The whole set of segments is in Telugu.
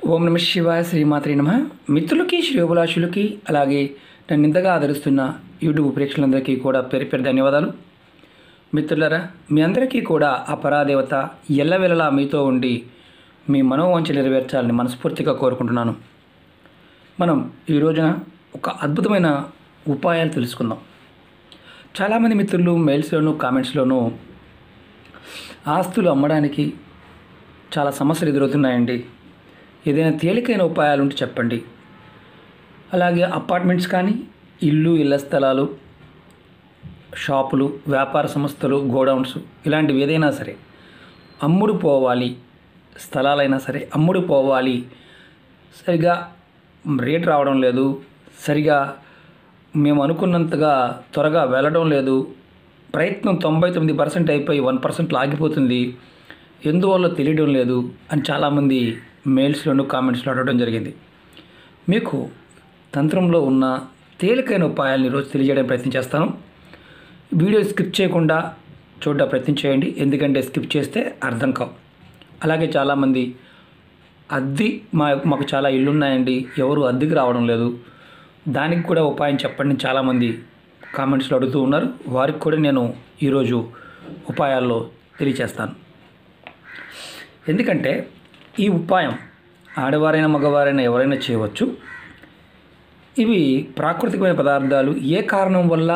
ఓం నమ శివాయ శ్రీమాత్రి నమ మిత్రులకి శ్రేయోభిలాషులకి అలాగే నన్ను ఇంతగా ఆదరిస్తున్న యూట్యూబ్ ప్రేక్షకులందరికీ కూడా పేరు పేరు ధన్యవాదాలు మిత్రులరా మీ అందరికీ కూడా ఆ పరాదేవత ఎల్లవెల్లలా మీతో ఉండి మీ మనోవంచ నెరవేర్చాలని మనస్ఫూర్తిగా కోరుకుంటున్నాను మనం ఈ రోజున ఒక అద్భుతమైన ఉపాయాలు తెలుసుకుందాం చాలామంది మిత్రులు మెయిల్స్లోను కామెంట్స్లోనూ ఆస్తులు అమ్మడానికి చాలా సమస్యలు ఎదురవుతున్నాయండి ఏదైనా తేలికైన ఉపాయాలు ఉంటే చెప్పండి అలాగే అపార్ట్మెంట్స్ కానీ ఇల్లు ఇళ్ల స్థలాలు షాపులు వ్యాపార సంస్థలు గోడౌన్స్ ఇలాంటివి ఏదైనా సరే అమ్ముడు పోవాలి స్థలాలైనా సరే అమ్ముడు పోవాలి సరిగా రేట్ రావడం లేదు సరిగా మేము అనుకున్నంతగా త్వరగా వెళ్ళడం లేదు ప్రయత్నం తొంభై తొమ్మిది పర్సెంట్ అయిపోయి వన్ పర్సెంట్ ఆగిపోతుంది ఎందువల్ల తెలియడం లేదు అని చాలామంది మెయిల్స్లోను కామెంట్స్లో అడగడం జరిగింది మీకు తంత్రంలో ఉన్న తేలికైన ఉపాయాలను ఈరోజు తెలియజేయడానికి ప్రయత్నం చేస్తాను వీడియో స్కిప్ చేయకుండా చూడడం ప్రయత్నం చేయండి ఎందుకంటే స్కిప్ చేస్తే అర్థం కావు అలాగే చాలామంది అద్దె మా మాకు చాలా ఇల్లు ఉన్నాయండి ఎవరు అద్దెకి రావడం లేదు దానికి కూడా ఉపాయం చెప్పండి అని చాలామంది కామెంట్స్లో అడుగుతూ ఉన్నారు వారికి కూడా నేను ఈరోజు ఉపాయాల్లో తెలియచేస్తాను ఎందుకంటే ఈ ఉపాయం ఆడవారైనా మగవారైనా ఎవరైనా చేయవచ్చు ఇవి ప్రాకృతికమైన పదార్థాలు ఏ కారణం వల్ల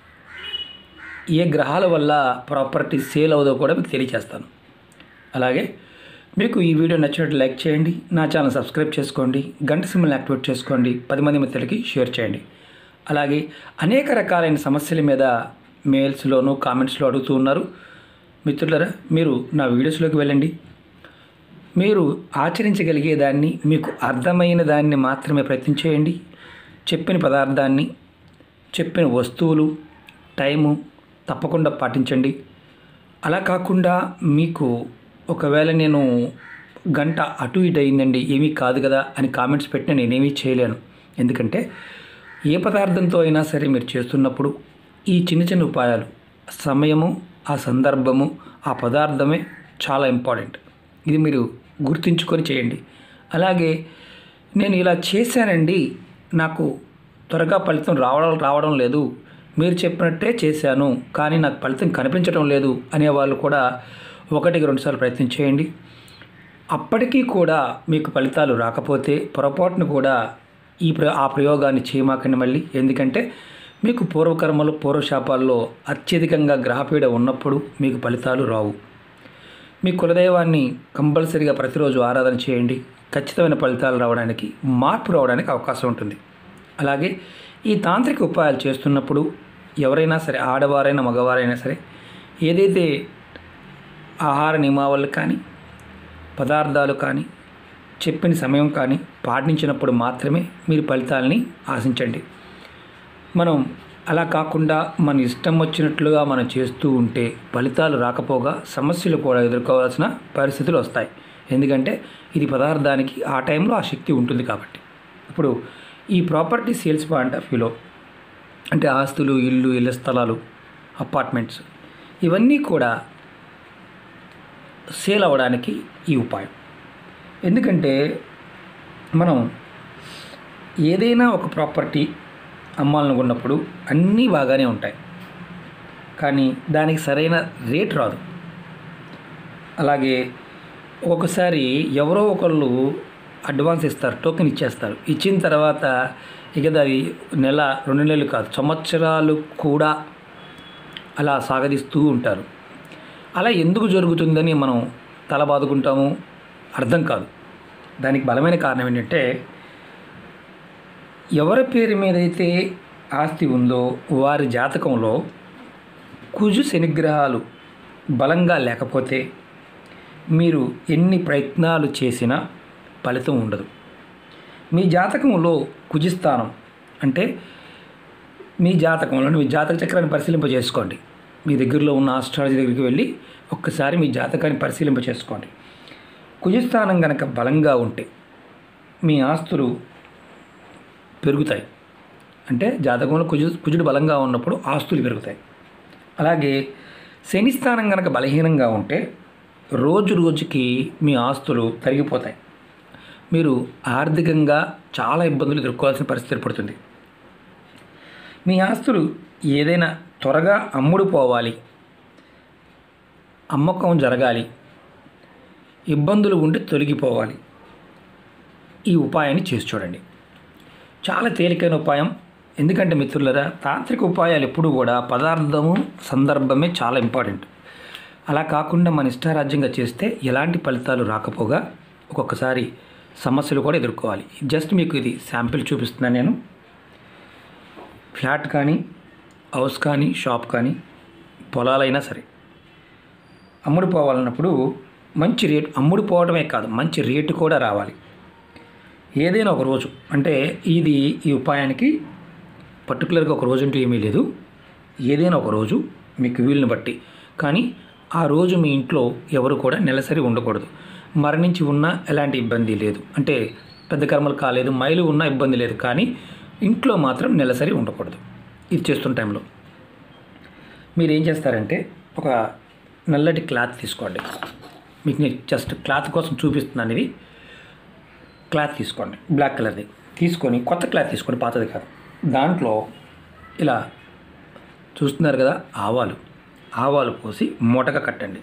ఏ గ్రహాల వల్ల ప్రాపర్టీ సేల్ అవుదో కూడా మీకు తెలియచేస్తాను అలాగే మీకు ఈ వీడియో నచ్చినట్టు లైక్ చేయండి నా ఛానల్ సబ్స్క్రైబ్ చేసుకోండి గంట సింబల్ని యాక్టివేట్ చేసుకోండి పది మంది మిత్రులకి షేర్ చేయండి అలాగే అనేక రకాలైన సమస్యల మీద మెయిల్స్లోను కామెంట్స్లో అడుగుతూ ఉన్నారు మిత్రులరా మీరు నా వీడియోస్లోకి వెళ్ళండి మీరు ఆచరించగలిగే దాన్ని మీకు అర్థమైన దాన్ని మాత్రమే ప్రయత్నం చేయండి చెప్పిన పదార్థాన్ని చెప్పిన వస్తువులు టైము తప్పకుండా పాటించండి అలా కాకుండా మీకు ఒకవేళ నేను గంట అటు ఇటు అయిందండి ఏమీ కాదు కదా అని కామెంట్స్ పెట్టినా నేనేమీ చేయలేను ఎందుకంటే ఏ పదార్థంతో అయినా సరే మీరు చేస్తున్నప్పుడు ఈ చిన్న చిన్న ఉపాయాలు సమయము ఆ సందర్భము ఆ పదార్థమే చాలా ఇంపార్టెంట్ ఇది మీరు గుర్తుంచుకొని చేయండి అలాగే నేను ఇలా చేశానండి నాకు త్వరగా ఫలితం రావడం రావడం లేదు మీరు చెప్పినట్టే చేశాను కానీ నాకు ఫలితం కనిపించడం లేదు అనేవాళ్ళు కూడా ఒకటికి రెండుసార్లు ప్రయత్నం చేయండి అప్పటికీ కూడా మీకు ఫలితాలు రాకపోతే పొరపాటును కూడా ఈ ప్ర ఆ ప్రయోగాన్ని చేయమాకండి మళ్ళీ ఎందుకంటే మీకు పూర్వకర్మలు పూర్వశాపాల్లో అత్యధికంగా గ్రహపీడ ఉన్నప్పుడు మీకు ఫలితాలు రావు మీ కులదైవాన్ని కంపల్సరీగా ప్రతిరోజు ఆరాధన చేయండి ఖచ్చితమైన ఫలితాలు రావడానికి మార్పు రావడానికి అవకాశం ఉంటుంది అలాగే ఈ తాంత్రిక ఉపాయాలు చేస్తున్నప్పుడు ఎవరైనా సరే ఆడవారైనా మగవారైనా సరే ఏదైతే ఆహార నియమావళి కానీ పదార్థాలు కానీ చెప్పిన సమయం కానీ పాటించినప్పుడు మాత్రమే మీరు ఫలితాలని ఆశించండి మనం అలా కాకుండా మన ఇష్టం వచ్చినట్లుగా మనం చేస్తూ ఉంటే ఫలితాలు రాకపోగా సమస్యలు కూడా ఎదుర్కోవాల్సిన పరిస్థితులు వస్తాయి ఎందుకంటే ఇది పదార్థానికి ఆ టైంలో ఆ శక్తి ఉంటుంది కాబట్టి ఇప్పుడు ఈ ప్రాపర్టీ సేల్స్ పాయింట్ ఆఫ్ వ్యూలో అంటే ఆస్తులు ఇల్లు ఇళ్ళ స్థలాలు అపార్ట్మెంట్స్ ఇవన్నీ కూడా సేల్ అవ్వడానికి ఈ ఉపాయం ఎందుకంటే మనం ఏదైనా ఒక ప్రాపర్టీ అమ్మాలనుకున్నప్పుడు అన్నీ బాగానే ఉంటాయి కానీ దానికి సరైన రేట్ రాదు అలాగే ఒక్కొక్కసారి ఎవరో ఒకళ్ళు అడ్వాన్స్ ఇస్తారు టోకెన్ ఇచ్చేస్తారు ఇచ్చిన తర్వాత ఇక అది నెల రెండు నెలలు కాదు సంవత్సరాలు కూడా అలా సాగదీస్తూ ఉంటారు అలా ఎందుకు జరుగుతుందని మనం తల బాదుకుంటాము అర్థం కాదు దానికి బలమైన కారణం ఏంటంటే ఎవరి పేరు మీద అయితే ఆస్తి ఉందో వారి జాతకంలో కుజు శనిగ్రహాలు బలంగా లేకపోతే మీరు ఎన్ని ప్రయత్నాలు చేసినా ఫలితం ఉండదు మీ జాతకంలో కుజిస్థానం అంటే మీ జాతకంలో మీ జాతక చక్రాన్ని పరిశీలింప చేసుకోండి మీ దగ్గరలో ఉన్న ఆస్ట్రాలజీ దగ్గరికి వెళ్ళి ఒక్కసారి మీ జాతకాన్ని పరిశీలింప చేసుకోండి కుజస్థానం కనుక బలంగా ఉంటే మీ ఆస్తులు పెరుగుతాయి అంటే జాతకంలో కుజు కుజుడు బలంగా ఉన్నప్పుడు ఆస్తులు పెరుగుతాయి అలాగే శని స్థానం కనుక బలహీనంగా ఉంటే రోజు రోజుకి మీ ఆస్తులు తరిగిపోతాయి మీరు ఆర్థికంగా చాలా ఇబ్బందులు ఎదుర్కోవాల్సిన పరిస్థితి ఏర్పడుతుంది మీ ఆస్తులు ఏదైనా త్వరగా అమ్ముడు పోవాలి అమ్మకం జరగాలి ఇబ్బందులు ఉండి తొలగిపోవాలి ఈ ఉపాయాన్ని చేసి చూడండి చాలా తేలికైన ఉపాయం ఎందుకంటే మిత్రులరా తాంత్రిక ఉపాయాలు ఎప్పుడు కూడా పదార్థము సందర్భమే చాలా ఇంపార్టెంట్ అలా కాకుండా మన ఇష్టారాజ్యంగా చేస్తే ఎలాంటి ఫలితాలు రాకపోగా ఒక్కొక్కసారి సమస్యలు కూడా ఎదుర్కోవాలి జస్ట్ మీకు ఇది శాంపిల్ చూపిస్తున్నాను నేను ఫ్లాట్ కానీ హౌస్ కానీ షాప్ కానీ పొలాలైనా సరే అమ్ముడు పోవాలన్నప్పుడు మంచి రేటు అమ్ముడు పోవడమే కాదు మంచి రేటు కూడా రావాలి ఏదైనా ఒక రోజు అంటే ఇది ఈ ఉపాయానికి పర్టికులర్గా ఒక రోజు అంటూ ఏమీ లేదు ఏదైనా ఒక రోజు మీకు వీలుని బట్టి కానీ ఆ రోజు మీ ఇంట్లో ఎవరు కూడా నెలసరి ఉండకూడదు మరణించి ఉన్నా ఎలాంటి ఇబ్బంది లేదు అంటే పెద్ద కర్మలు కాలేదు మైలు ఉన్నా ఇబ్బంది లేదు కానీ ఇంట్లో మాత్రం నెలసరి ఉండకూడదు ఇది చేస్తున్న టైంలో మీరు ఏం చేస్తారంటే ఒక నల్లటి క్లాత్ తీసుకోండి మీకు నేను జస్ట్ క్లాత్ కోసం చూపిస్తున్నాను ఇది క్లాత్ తీసుకోండి బ్లాక్ కలర్ది తీసుకొని కొత్త క్లాత్ తీసుకోండి పాతది కాదు దాంట్లో ఇలా చూస్తున్నారు కదా ఆవాలు ఆవాలు పోసి మూటగా కట్టండి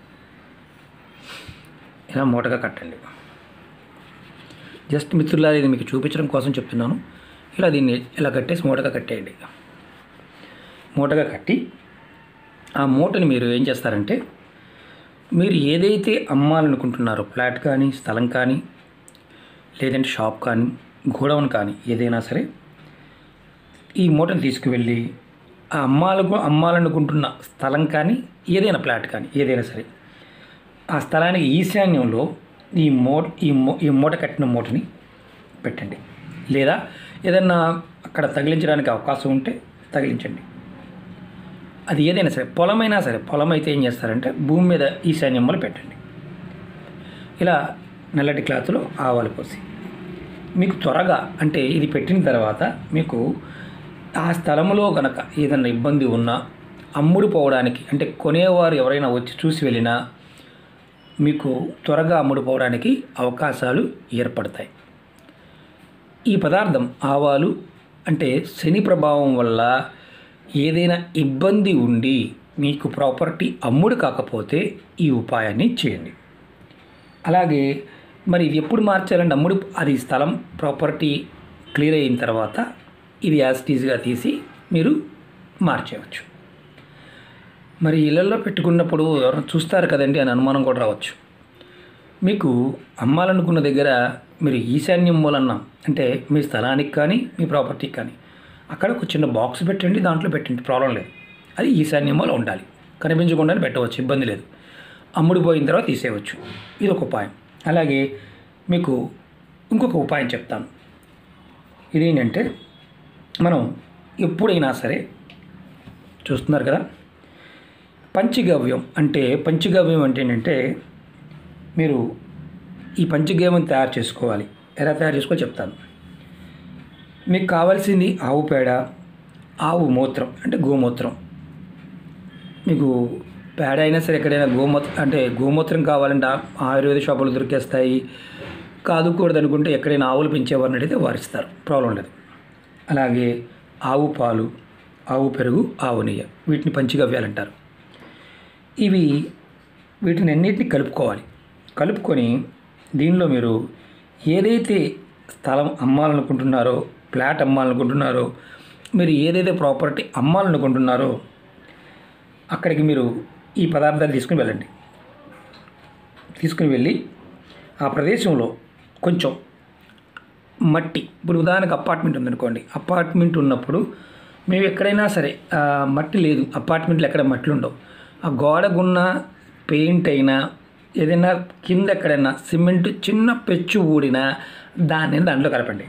ఇలా మూటగా కట్టండి జస్ట్ మిత్రులారా ఇది మీకు చూపించడం కోసం చెప్తున్నాను ఇలా దీన్ని ఇలా కట్టేసి మూటగా కట్టేయండి మూటగా కట్టి ఆ మూటని మీరు ఏం చేస్తారంటే మీరు ఏదైతే అమ్మాలనుకుంటున్నారో ఫ్లాట్ కానీ స్థలం కానీ లేదంటే షాప్ కానీ గోడౌన్ కానీ ఏదైనా సరే ఈ మూటను తీసుకువెళ్ళి ఆ అమ్మాలకు అమ్మాలనుకుంటున్న స్థలం కానీ ఏదైనా ఫ్లాట్ కానీ ఏదైనా సరే ఆ స్థలానికి ఈశాన్యంలో ఈ మూ ఈ మూ ఈ మూట కట్టిన మూటని పెట్టండి లేదా ఏదన్నా అక్కడ తగిలించడానికి అవకాశం ఉంటే తగిలించండి అది ఏదైనా సరే పొలమైనా సరే పొలం అయితే ఏం చేస్తారంటే భూమి మీద ఈశాన్యంలో పెట్టండి ఇలా నల్లటి క్లాత్లో ఆవాలు పోసి మీకు త్వరగా అంటే ఇది పెట్టిన తర్వాత మీకు ఆ స్థలంలో కనుక ఏదైనా ఇబ్బంది ఉన్నా అమ్ముడు పోవడానికి అంటే కొనేవారు ఎవరైనా వచ్చి చూసి వెళ్ళినా మీకు త్వరగా అమ్ముడు పోవడానికి అవకాశాలు ఏర్పడతాయి ఈ పదార్థం ఆవాలు అంటే శని ప్రభావం వల్ల ఏదైనా ఇబ్బంది ఉండి మీకు ప్రాపర్టీ అమ్ముడు కాకపోతే ఈ ఉపాయాన్ని చేయండి అలాగే మరి ఇది ఎప్పుడు మార్చాలంటే అమ్ముడు అది స్థలం ప్రాపర్టీ క్లియర్ అయిన తర్వాత ఇది యాజిటీజ్గా తీసి మీరు మార్చేయవచ్చు మరి ఇళ్ళల్లో పెట్టుకున్నప్పుడు ఎవరైనా చూస్తారు కదండి అని అనుమానం కూడా రావచ్చు మీకు అమ్మాలనుకున్న దగ్గర మీరు ఈశాన్యం మూలన్న అంటే మీ స్థలానికి కానీ మీ ప్రాపర్టీకి కానీ అక్కడ ఒక చిన్న బాక్స్ పెట్టండి దాంట్లో పెట్టండి ప్రాబ్లం లేదు అది ఈశాన్యం మూల ఉండాలి కనిపించకుండానే పెట్టవచ్చు ఇబ్బంది లేదు అమ్ముడు పోయిన తర్వాత తీసేయవచ్చు ఇది ఒక ఉపాయం అలాగే మీకు ఇంకొక ఉపాయం చెప్తాను ఇదేంటంటే మనం ఎప్పుడైనా సరే చూస్తున్నారు కదా పంచగవ్యం అంటే పంచగవ్యం అంటే ఏంటంటే మీరు ఈ పంచగవ్యం తయారు చేసుకోవాలి ఎలా తయారు చేసుకో చెప్తాను మీకు కావాల్సింది ఆవు పేడ ఆవు మూత్రం అంటే గోమూత్రం మీకు పేడ అయినా సరే ఎక్కడైనా గోమూత్రం అంటే గోమూత్రం కావాలంటే ఆ- ఆయుర్వేద షాపులు దొరికేస్తాయి కాదుకూడదు అనుకుంటే ఎక్కడైనా ఆవులు పెంచేవారిని అడిగితే వారిస్తారు ప్రాబ్లం ఉండదు అలాగే ఆవు పాలు ఆవు పెరుగు ఆవు నెయ్యి వీటిని పంచగవ్యాలంటారు ఇవి వీటిని అన్నిటిని కలుపుకోవాలి కలుపుకొని దీనిలో మీరు ఏదైతే స్థలం అమ్మాలనుకుంటున్నారో ఫ్లాట్ అమ్మాలనుకుంటున్నారో మీరు ఏదైతే ప్రాపర్టీ అమ్మాలనుకుంటున్నారో అక్కడికి మీరు ఈ పదార్థాలు తీసుకుని వెళ్ళండి తీసుకుని వెళ్ళి ఆ ప్రదేశంలో కొంచెం మట్టి ఇప్పుడు ఉదాహరణకు అపార్ట్మెంట్ ఉందనుకోండి అపార్ట్మెంట్ ఉన్నప్పుడు మేము ఎక్కడైనా సరే ఆ, మట్టి లేదు అపార్ట్మెంట్లో ఎక్కడ మట్లు ఉండవు ఆ గోడకున్న పెయింట్ అయినా ఏదైనా కింద ఎక్కడైనా సిమెంట్ చిన్న పెచ్చు ఊడినా దాన్ని దాంట్లో కలపండి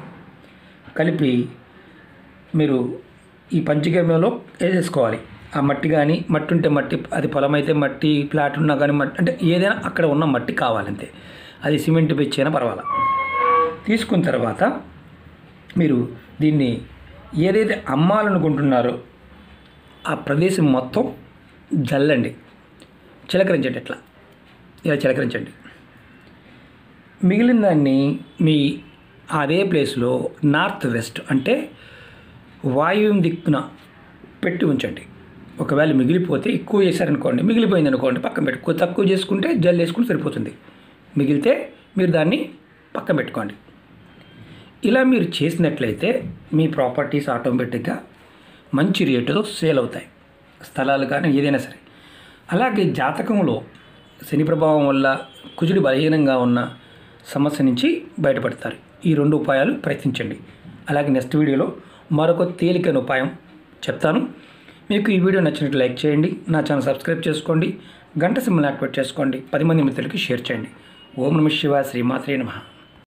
కలిపి మీరు ఈ పంచగమ్యంలో వేసేసుకోవాలి ఆ మట్టి కానీ మట్టి ఉంటే మట్టి అది పొలం అయితే మట్టి ప్లాట్ ఉన్నా కానీ మట్టి అంటే ఏదైనా అక్కడ ఉన్న మట్టి కావాలంతే అది సిమెంట్ పెచ్చి అయినా పర్వాలా తీసుకున్న తర్వాత మీరు దీన్ని ఏదైతే అమ్మాలనుకుంటున్నారో ఆ ప్రదేశం మొత్తం జల్లండి చిలకరించండి ఇట్లా ఇలా చిలకరించండి మిగిలిన దాన్ని మీ అదే ప్లేస్లో నార్త్ వెస్ట్ అంటే వాయువ్యం దిక్కున పెట్టి ఉంచండి ఒకవేళ మిగిలిపోతే ఎక్కువ చేశారనుకోండి మిగిలిపోయింది అనుకోండి పక్కన పెట్టుకో తక్కువ చేసుకుంటే జల్ వేసుకుంటే సరిపోతుంది మిగిలితే మీరు దాన్ని పక్కన పెట్టుకోండి ఇలా మీరు చేసినట్లయితే మీ ప్రాపర్టీస్ ఆటోమేటిక్గా మంచి రేటుతో సేల్ అవుతాయి స్థలాలు కానీ ఏదైనా సరే అలాగే జాతకంలో శని ప్రభావం వల్ల కుజుడు బలహీనంగా ఉన్న సమస్య నుంచి బయటపడతారు ఈ రెండు ఉపాయాలు ప్రయత్నించండి అలాగే నెక్స్ట్ వీడియోలో మరొక తేలికైన ఉపాయం చెప్తాను మీకు ఈ వీడియో నచ్చినట్టు లైక్ చేయండి నా ఛానల్ సబ్స్క్రైబ్ చేసుకోండి గంట సింబల్ యాక్టివేట్ చేసుకోండి పది మంది మిత్రులకి షేర్ చేయండి ఓం నమ శివ శ్రీమాత్రే నమః